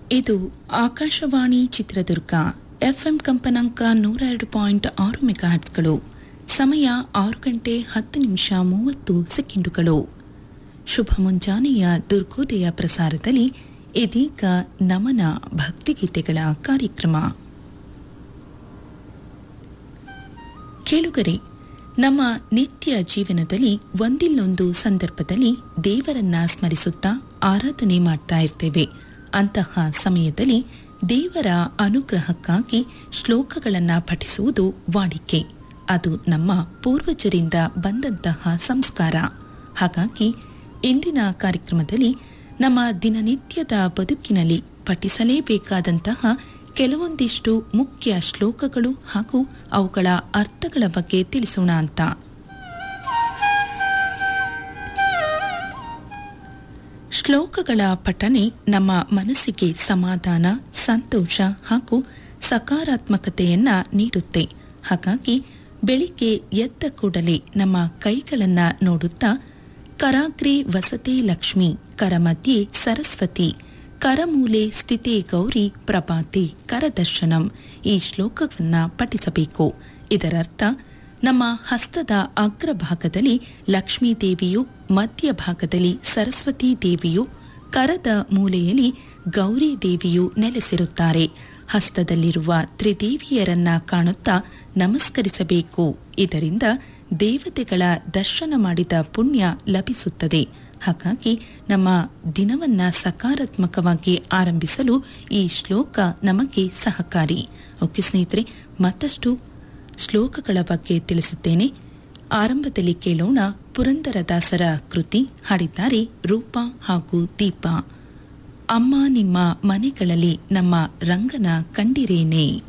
ಇದು ಆಕಾಶವಾಣಿ ಚಿತ್ರದುರ್ಗ ಎಫ್ಎಂ ಕಂಪನಾಂಕ ನೂರ ಎರಡು ಪಾಯಿಂಟ್ ಆರು ಮೆಗಾಹರ್ಟ್ಸ್ಗಳು ಸಮಯ ಆರು ಗಂಟೆ ಹತ್ತು ನಿಮಿಷ ಮೂವತ್ತು ಸೆಕೆಂಡುಗಳು ಶುಭ ಮುಂಜಾನೆಯ ದುರ್ಗೋದಯ ಪ್ರಸಾರದಲ್ಲಿ ಇದೀಗ ನಮನ ಭಕ್ತಿಗೀತೆಗಳ ಕಾರ್ಯಕ್ರಮ ಕೇಳುಗರೆ ನಮ್ಮ ನಿತ್ಯ ಜೀವನದಲ್ಲಿ ಒಂದಿಲ್ಲೊಂದು ಸಂದರ್ಭದಲ್ಲಿ ದೇವರನ್ನ ಸ್ಮರಿಸುತ್ತಾ ಆರಾಧನೆ ಮಾಡ್ತಾ ಇರ್ತೇವೆ ಅಂತಹ ಸಮಯದಲ್ಲಿ ದೇವರ ಅನುಗ್ರಹಕ್ಕಾಗಿ ಶ್ಲೋಕಗಳನ್ನು ಪಠಿಸುವುದು ವಾಡಿಕೆ ಅದು ನಮ್ಮ ಪೂರ್ವಜರಿಂದ ಬಂದಂತಹ ಸಂಸ್ಕಾರ ಹಾಗಾಗಿ ಇಂದಿನ ಕಾರ್ಯಕ್ರಮದಲ್ಲಿ ನಮ್ಮ ದಿನನಿತ್ಯದ ಬದುಕಿನಲ್ಲಿ ಪಠಿಸಲೇಬೇಕಾದಂತಹ ಕೆಲವೊಂದಿಷ್ಟು ಮುಖ್ಯ ಶ್ಲೋಕಗಳು ಹಾಗೂ ಅವುಗಳ ಅರ್ಥಗಳ ಬಗ್ಗೆ ತಿಳಿಸೋಣ ಅಂತ ಶ್ಲೋಕಗಳ ಪಠನೆ ನಮ್ಮ ಮನಸ್ಸಿಗೆ ಸಮಾಧಾನ ಸಂತೋಷ ಹಾಗೂ ಸಕಾರಾತ್ಮಕತೆಯನ್ನ ನೀಡುತ್ತೆ ಹಾಗಾಗಿ ಬೆಳಿಗ್ಗೆ ಎದ್ದ ಕೂಡಲೇ ನಮ್ಮ ಕೈಗಳನ್ನ ನೋಡುತ್ತಾ ಕರಾಗ್ರೆ ವಸತೆ ಲಕ್ಷ್ಮಿ ಕರಮಧ್ಯೆ ಸರಸ್ವತಿ ಕರಮೂಲೆ ಸ್ಥಿತೇ ಗೌರಿ ಪ್ರಭಾತೆ ಕರದರ್ಶನಂ ಈ ಶ್ಲೋಕವನ್ನ ಪಠಿಸಬೇಕು ಇದರರ್ಥ ನಮ್ಮ ಹಸ್ತದ ಅಗ್ರಭಾಗದಲ್ಲಿ ಲಕ್ಷ್ಮೀ ದೇವಿಯು ಮಧ್ಯಭಾಗದಲ್ಲಿ ಸರಸ್ವತಿ ದೇವಿಯು ಕರದ ಮೂಲೆಯಲ್ಲಿ ಗೌರಿ ದೇವಿಯು ನೆಲೆಸಿರುತ್ತಾರೆ ಹಸ್ತದಲ್ಲಿರುವ ತ್ರಿದೇವಿಯರನ್ನ ಕಾಣುತ್ತಾ ನಮಸ್ಕರಿಸಬೇಕು ಇದರಿಂದ ದೇವತೆಗಳ ದರ್ಶನ ಮಾಡಿದ ಪುಣ್ಯ ಲಭಿಸುತ್ತದೆ ಹಾಗಾಗಿ ನಮ್ಮ ದಿನವನ್ನ ಸಕಾರಾತ್ಮಕವಾಗಿ ಆರಂಭಿಸಲು ಈ ಶ್ಲೋಕ ನಮಗೆ ಸಹಕಾರಿ ಓಕೆ ಸ್ನೇಹಿತರೆ ಮತ್ತಷ್ಟು ಶ್ಲೋಕಗಳ ಬಗ್ಗೆ ತಿಳಿಸುತ್ತೇನೆ ಆರಂಭದಲ್ಲಿ ಕೇಳೋಣ ಪುರಂದರದಾಸರ ಕೃತಿ ಹಾಡಿದ್ದಾರೆ ರೂಪ ಹಾಗೂ ದೀಪ ಅಮ್ಮ ನಿಮ್ಮ ಮನೆಗಳಲ್ಲಿ ನಮ್ಮ ರಂಗನ ಕಂಡಿರೇನೆ